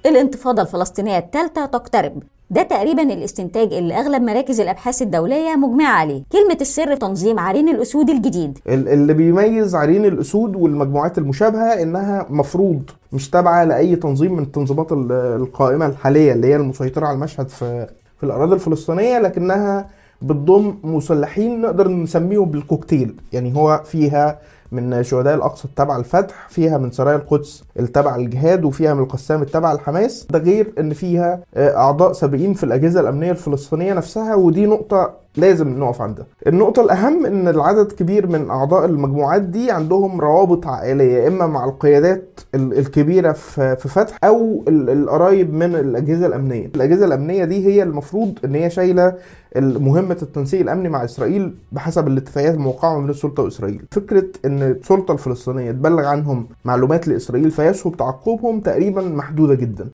الانتفاضة الفلسطينية الثالثة تقترب ده تقريبا الاستنتاج اللي اغلب مراكز الابحاث الدوليه مجمعه عليه كلمه السر تنظيم عرين الاسود الجديد ال- اللي بيميز عرين الاسود والمجموعات المشابهه انها مفروض مش تابعه لاي تنظيم من التنظيمات ال- القائمه الحاليه اللي هي المسيطره على المشهد في في الاراضي الفلسطينيه لكنها بتضم مسلحين نقدر نسميهم بالكوكتيل يعني هو فيها من شهداء الاقصى التابعه الفتح فيها من سرايا القدس التابعه للجهاد وفيها من القسام التابعه لحماس ده غير ان فيها آه، اعضاء سابقين في الاجهزه الامنيه الفلسطينيه نفسها ودي نقطه لازم نقف عندها النقطة الأهم إن العدد كبير من أعضاء المجموعات دي عندهم روابط عائلية إما مع القيادات ال- الكبيرة في في فتح أو ال- القرايب من الأجهزة الأمنية الأجهزة الأمنية دي هي المفروض إن هي شايلة مهمة التنسيق الأمني مع إسرائيل بحسب الاتفاقيات الموقعة بين السلطة وإسرائيل فكرة إن السلطة الفلسطينية تبلغ عنهم معلومات لإسرائيل فيسهل تعقبهم تقريبا محدودة جدا